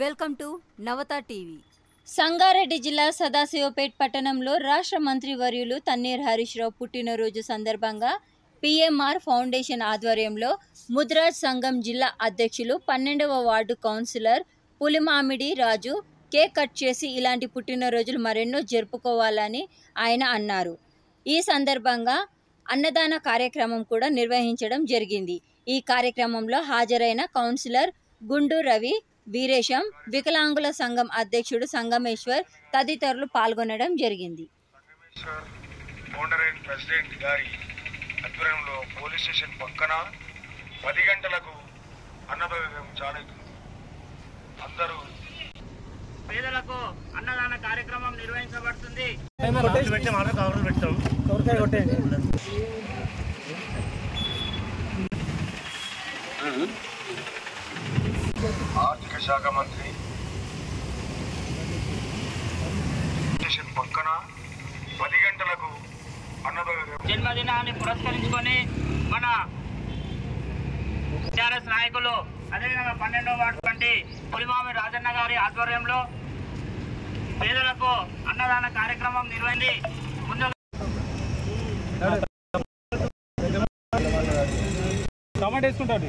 welcome to Navata TV Sangareddy జిల్లా సదాశివపేట్ పట్టణంలో రాష్ట్ర మంత్రి వర్యులు తన్నీర్ హరీష్ రావు పుట్టినరోజు సందర్భంగా పిఎంఆర్ ఫౌండేషన్ ఆధ్వర్యంలో ముద్రాజ్ సంఘం జిల్లా అధ్యక్షులు పన్నెండవ ward councillor Pulimamidi Raju cake cut చేసి ఇలాంటి పుట్టినరోజులు మరెన్నో జరుపుకోవాలని ఆయన అన్నారు ఈ సందర్భంగా అన్నదాన కార్యక్రమం కూడా నిర్వహించడం జరిగింది ఈ కార్యక్రమంలో హాజరైన కౌన్సిలర్ గుండు రవి వీరేశం వికలాంగుల సంఘం అధ్యక్షుడు సంగమేశ్వర్ తదితరులు పాల్గొనడం జరిగింది సంగమేశ్వర్ ఫౌండర్ అండ్ ప్రెసిడెంట్ గారి ఆధ్వర్యంలో పోలీస్ స్టేషన్ పక్కన పది గంటలకు అన్నభాగ్యం చాలుతుంది అందరూ పేదలకు అన్నదాన కార్యక్రమం నిర్వహించబడుతుంది ఆర్థిక శాఖ మంత్రి స్టేషన్ పక్కన పది గంటలకు అన్నభాగ్యం జన్మదినాన్ని పురస్కరించుకొని మన టిఆర్ఎస్ నాయకులు అదేవిధంగా పన్నెండవ వార్డు వంటి పులిమామి రాజన్న గారి ఆధ్వర్యంలో పేదలకు అన్నదాన కార్యక్రమం నిర్వహించి ముందుగా టమాటా వేసుకుంటాడు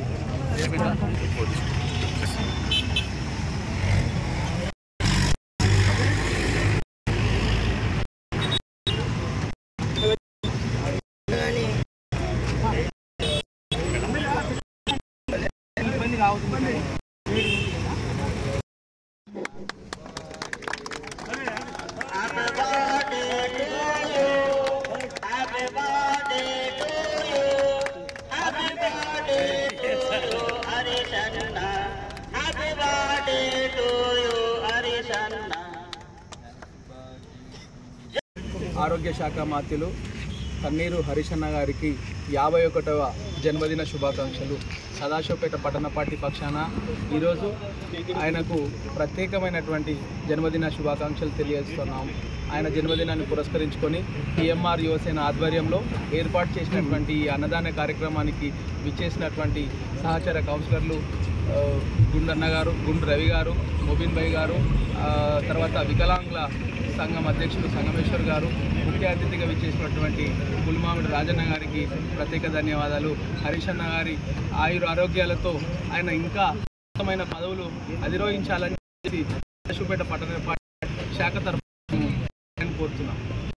ఆరోగ్య శాఖ మాత్యులు తన్నీరు హరిశన్న గారికి యాభై ఒకటవ జన్మదిన శుభాకాంక్షలు సదాశివపేట పట్టణ పార్టీ పక్షాన ఈరోజు ఆయనకు ప్రత్యేకమైనటువంటి జన్మదిన శుభాకాంక్షలు తెలియజేస్తున్నాం ఆయన జన్మదినాన్ని పురస్కరించుకొని పిఎంఆర్ యువసేన ఆధ్వర్యంలో ఏర్పాటు చేసినటువంటి ఈ అన్నదాన కార్యక్రమానికి విచ్చేసినటువంటి సహచర కౌన్సిలర్లు ఆ, గుండన్న గారు గుండు రవి గారు మొబిన్ భాయ్ గారు ఆ, తర్వాత వికలాంగుల సంఘం అధ్యక్షులు సంగమేశ్వర్ గారు ముఖ్య అతిథిగా విచ్చేసినటువంటి పులిమామిడి రాజన్న గారికి ప్రత్యేక ధన్యవాదాలు హరీషన్న గారి ఆయుర ఆరోగ్యాలతో ఆయన ఇంకా ఉన్నతమైన పదవులు అధిరోహించాలని చెప్పి పశుపేట పట్టణ పార్టీ శాఖ తరఫున నేను కోరుతున్నాం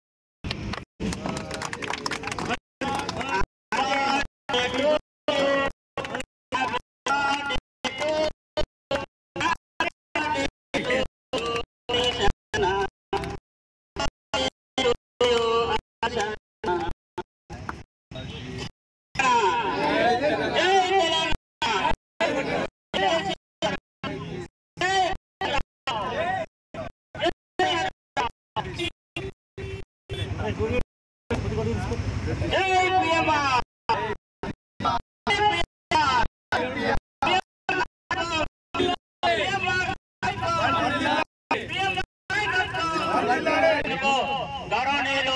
గౌరవనీయులు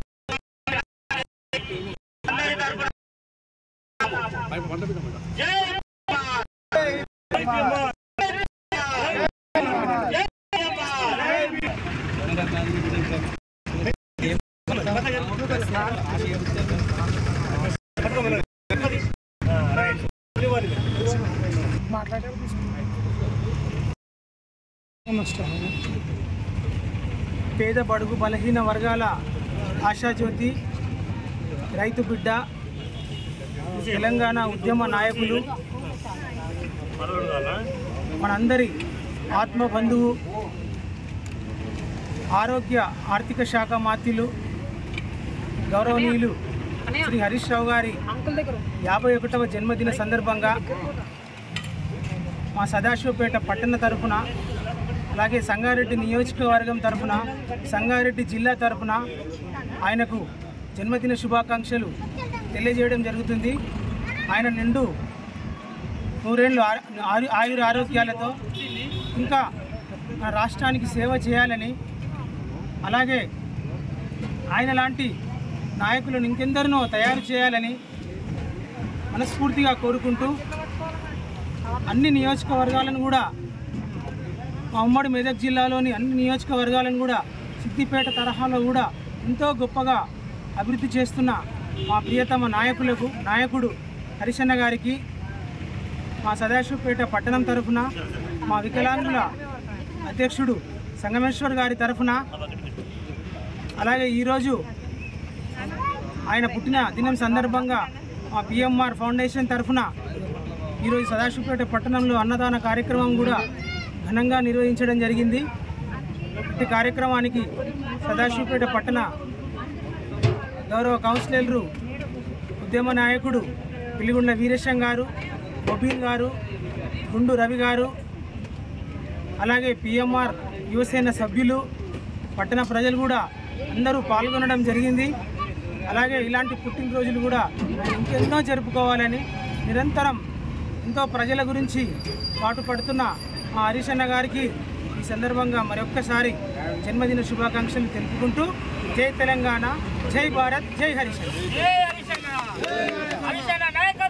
పేద బడుగు బలహీన వర్గాల ఆశాజ్యోతి రైతు బిడ్డ తెలంగాణ ఉద్యమ నాయకులు మనందరి ఆత్మ బంధువు ఆరోగ్య ఆర్థిక శాఖ మాత్యులు గౌరవనీయులు శ్రీ హరీష్ రావు గారి యాభై ఒకటవ జన్మదిన సందర్భంగా మా సదాశివపేట పట్టణ తరఫున అలాగే సంగారెడ్డి నియోజకవర్గం తరఫున సంగారెడ్డి జిల్లా తరఫున ఆయనకు జన్మదిన శుభాకాంక్షలు తెలియజేయడం జరుగుతుంది ఆయన నిండు నూరేళ్ళు ఆ- ఆయు ఆయుర ఆరోగ్యాలతో ఇంకా మన రాష్ట్రానికి సేవ చేయాలని అలాగే ఆయన లాంటి నాయకులను ఇంకెందరినో తయారు చేయాలని మనస్ఫూర్తిగా కోరుకుంటూ అన్ని నియోజకవర్గాలను కూడా మా ఉమ్మడి మెదక్ జిల్లాలోని అన్ని నియోజకవర్గాలను కూడా సిద్దిపేట తరహాలో కూడా ఎంతో గొప్పగా అభివృద్ధి చేస్తున్న మా ప్రియతమ నాయకులకు నాయకుడు హరిశన్న గారికి మా సదాశివపేట పట్టణం తరఫున మా వికలాంగుల అధ్యక్షుడు సంగమేశ్వర్ గారి తరఫున అలాగే ఈరోజు ఆయన పుట్టిన దినం సందర్భంగా మా పిఎంఆర్ ఫౌండేషన్ తరఫున ఈరోజు సదాశివపేట పట్టణంలో అన్నదాన కార్యక్రమం కూడా ఘనంగా నిర్వహించడం జరిగింది ఈ కార్యక్రమానికి సదాశివపేట పట్టణ గౌరవ కౌన్సిలర్లు ఉద్యమ నాయకుడు పిల్లిగుండ్ల వీరేశం గారు మొబీన్ గారు గుండు రవి గారు అలాగే పిఎంఆర్ యువసేన సభ్యులు పట్టణ ప్రజలు కూడా అందరూ పాల్గొనడం జరిగింది అలాగే ఇలాంటి పుట్టినరోజులు కూడా ఇంకెన్నో జరుపుకోవాలని నిరంతరం ఎంతో ప్రజల గురించి పాటుపడుతున్న మా హరీష్ అన్న గారికి ఈ సందర్భంగా మరొక్కసారి జన్మదిన శుభాకాంక్షలు తెలుపుకుంటూ జై తెలంగాణ జై భారత్ జై హరీష్ అన్న జై హరిశన్న హరిశన్న నాయకత్వం